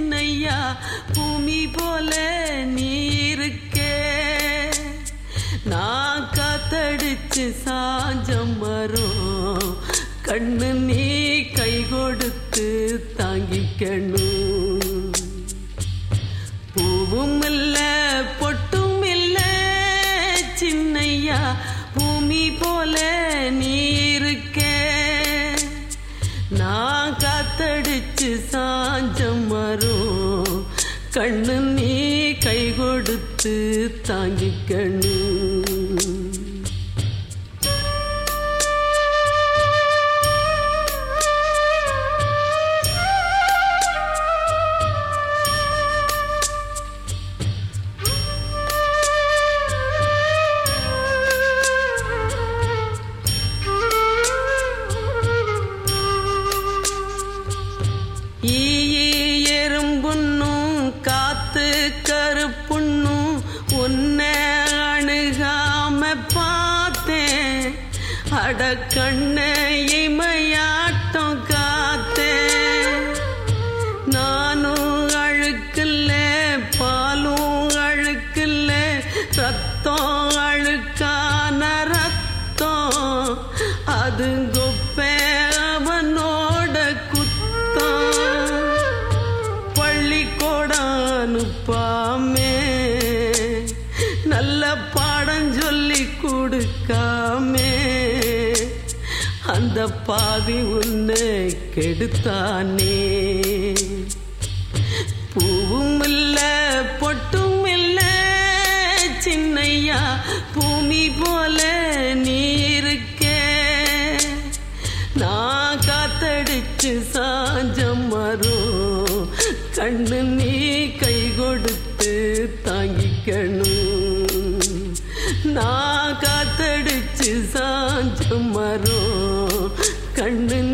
சின்னையா பூமி போல நீ இருக்கே நான் காத்தடிச்சு சாஞ்சம் மரம் கண்ணு நீ கை கொடுத்து தாங்கிக்கணும் பூவும் இல்ல பொட்டும் இல்ல சின்னையா பூமி போல நீ இருக்கே நான் காத்தடிச்சு சாஞ்சம் மரம் கண்ணு நீ கை கொடுத்து தாங்கிக்கணும் ஈயி எறும்புண்ணும் காத்து கருப்புண்ணும் உன்னை அணுகாம பார்த்தேன் அட கண்ணை இமையாட்டம் காத்தேன் நானும் அழுக்கில்ல பாலும் அழுக்கில்ல ரத்தம் அழுக்கான ரத்தம் அது கொப்பை அவனோட குத்தம் பள்ளிக்கூடம் அனுப்பாமே நல்ல பாடம் சொல்லி கொடுக்காமே அந்த பாவி உன்னை கெடுத்தானே பூவும் இல்ல பொட்டும் இல்ல சின்னையா பூமி போல நீ இருக்கே நான் காத்தடிச்சு சாஞ்சம் மரம் கண்ணு நீ கை கொடுத்து தாங்கிக்கணும் நான் காத்தடிச்சு சாஞ்சம் மரம் கண்ணு